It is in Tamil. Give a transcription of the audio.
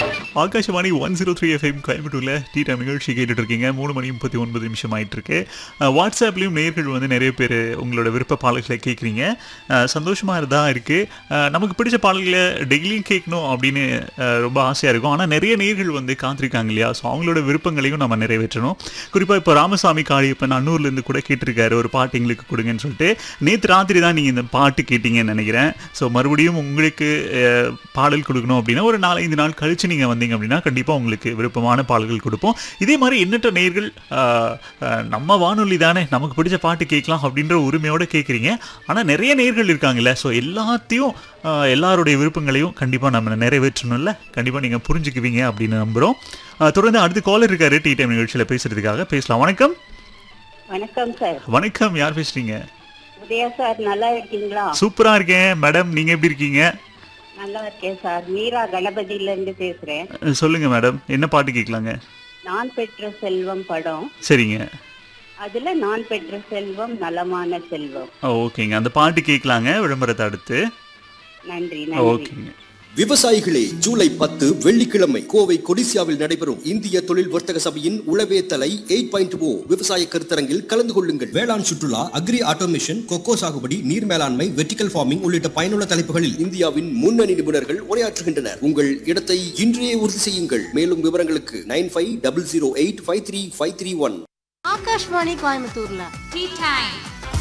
Akashvani one zero three FM கோயம்புத்தூரில் டீ டைம் நிகழ்ச்சி கேட்டுட்டு இருக்கீங்க மூணு மணி முப்பத்தி ஒன்பது நிமிஷம் ஆயிட்டு இருக்கு அஹ், வாட்ஸ்அப்லேயும் நேர்கள் வந்து நிறைய பேர் உங்களோட விருப்ப பாடல்களை கேட்குறீங்க சந்தோஷமாக தான் இருக்குது நமக்கு பிடிச்ச பாடல்களை டெய்லியும் கேட்கணும் அப்படின்னு அஹ், ரொம்ப ஆசையாக இருக்கும் ஆனால் நிறைய நேர்கள் வந்து காத்திருக்காங்க இல்லையா ஸோ அவங்களோட விருப்பங்களையும் நம்ம நிறைவேற்றணும் குறிப்பாக இப்போ ராமசாமி காளியப்பன் அன்னூர்லேருந்து கூட கேட்டிருக்காரு ஒரு பாட்டு எங்களுக்கு கொடுங்கன்னு சொல்லிட்டு நேற்று ராத்திரி தான் நீங்கள் இந்த பாட்டு கேட்டீங்கன்னு நினைக்கிறேன் ஸோ மறுபடியும் உங்களுக்கு அஹ், பாடல் கொடுக்கணும் அப்படின்னா ஒரு நாலஞ்சு நாள் கழிச்சு நீங்கள் வந்தீங்க அப்படின்னா கண்டிப்பாக உங்களுக்கு விருப்பமான பாடல்கள் கொடுப்போம் இதே மாதிரி எண்ணற்ற நேர்கள் அஹ், அஹ், நம்ம வானொலி தானே நமக்கு பிடிச்ச பாட்டு கேட்கலாம் அப்படின்ற உரிமையோட கேட்குறீங்க ஆனால் நிறைய நேர்கள் இருக்காங்கல்ல ஸோ எல்லாத்தையும் அஹ், எல்லாருடைய விருப்பங்களையும் கண்டிப்பாக நம்ம நிறைவேற்றணும்ல கண்டிப்பாக நீங்கள் புரிஞ்சுக்குவீங்க அப்படின்னு நம்புகிறோம் அஹ், தொடர்ந்து அடுத்து காலர் இருக்காரு டீ டைம் நிகழ்ச்சியில் பேசுறதுக்காக பேசலாம் வணக்கம் வணக்கம் சார் வணக்கம் யார் பேசுறீங்க உதயா சார் நல்லா இருக்கீங்களா சூப்பரா இருக்கேன் மேடம் நீங்க எப்படி இருக்கீங்க நல்லா இருக்கேன் சார் மீரா கணபதியில இருந்து பேசுறேன் அஹ் சொல்லுங்க மேடம் என்ன பாட்டு கேட்கலாங்க நான் பெற்ற செல்வம் படம் சரிங்க அதுல நான் பெற்ற செல்வம் நலமான செல்வம் அஹ் ஓகேங்க அந்த பாட்டு கேட்கலாங்க விளம்பரத்தை அடுத்து நன்றி அஹ் நன்றி ஓகேங்க விவசாயிகளே ஜூலை பத்து வெள்ளிக்கிழமை கோவை கொடிசியாவில் நடைபெறும் இந்திய தொழில் வர்த்தக சபையின் உளவே தலை எயிட் பாயிண்ட் ஓ விவசாய கருத்தரங்கில் கலந்து கொள்ளுங்கள் வேளாண் சுற்றுலா அக்ரி ஆட்டோமேஷன் கொக்கோ சாகுபடி நீர் மேலாண்மை வெர்டிகல் ஃபார்மிங் உள்ளிட்ட பயனுள்ள தலைப்புகளில் இந்தியாவின் முன்னணி நிபுணர்கள் உரையாற்றுகின்றனர் உங்கள் இடத்தை இன்றையே உறுதி செய்யுங்கள் மேலும் விவரங்களுக்கு nine five double zero eight five three five three one Akashvani கோயம்புத்தூர்ல Tea time.